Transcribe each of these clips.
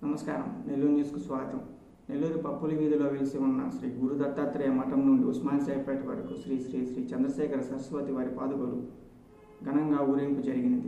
నమస్కారం నెల్లూరు న్యూస్కు స్వాగతం నెల్లూరు పప్పులి వీధిలో వెలిసి ఉన్న శ్రీ గురు దత్తాత్రేయ మఠం నుండి ఉస్మాన్ సాయిపేట వరకు శ్రీ శ్రీ శ్రీ చంద్రశేఖర సరస్వతి వారి పాదుకలు ఘనంగా ఊరేగింపు జరిగినది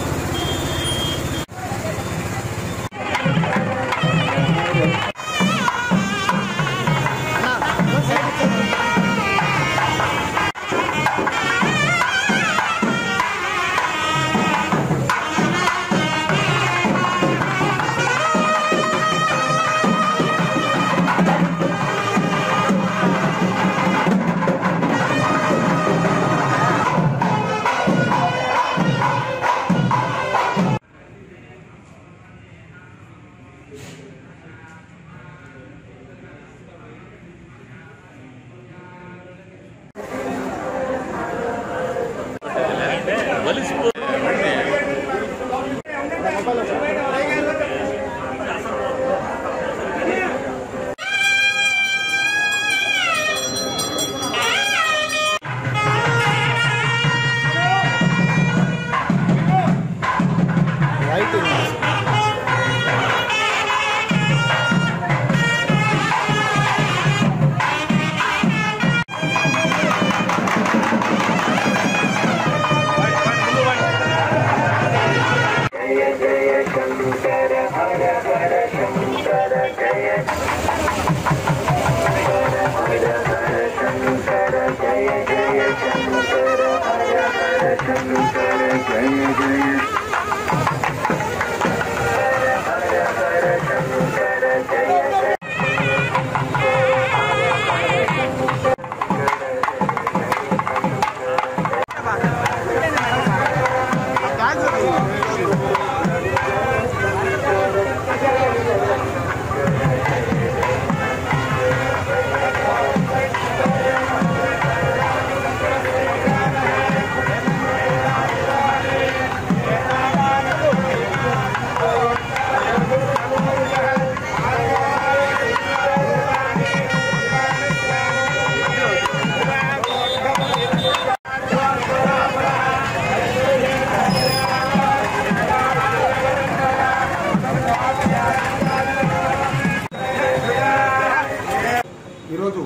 ఈరోజు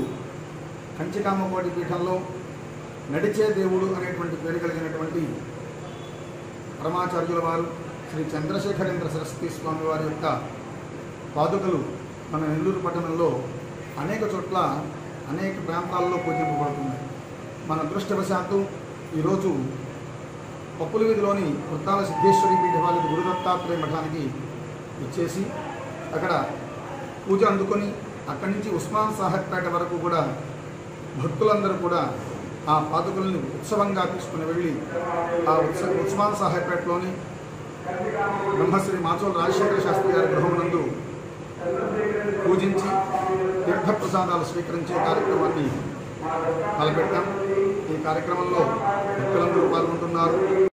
కంచికామకోటి పీఠంలో నడిచే దేవుడు అనేటువంటి పేరు కలిగినటువంటి పరమాచార్యుల వారు శ్రీ చంద్రశేఖరేంద్ర సరస్వతి స్వామి వారి యొక్క పాదుకలు మన నెల్లూరు పట్టణంలో అనేక చోట్ల అనేక ప్రాంతాల్లో పూజింపబడుతున్నాయి మన అదృష్టవశాత్తు ఈరోజు పప్పుల వీధిలోని వృత్తాల సిద్ధేశ్వరి పీఠవాళ్ళ గురుదత్తాత్రేయ మఠానికి ఇచ్చేసి అక్కడ పూజ అందుకొని అక్కడి నుంచి ఉస్మాన్ సాహెబ్పేట వరకు కూడా భక్తులందరూ కూడా ఆ పాదుకల్ని ఉత్సవంగా తీసుకుని వెళ్ళి ఆ ఉత్సవ ఉస్మాన్ సాహెబ్పేటలోని బ్రహ్మశ్రీ మాచోల్ రాజశేఖర శాస్త్రి గారి గృహం నందు పూజించి తీర్థప్రసాదాలు స్వీకరించే కార్యక్రమాన్ని తలపెట్టాం ఈ కార్యక్రమంలో భక్తులందరూ పాల్గొంటున్నారు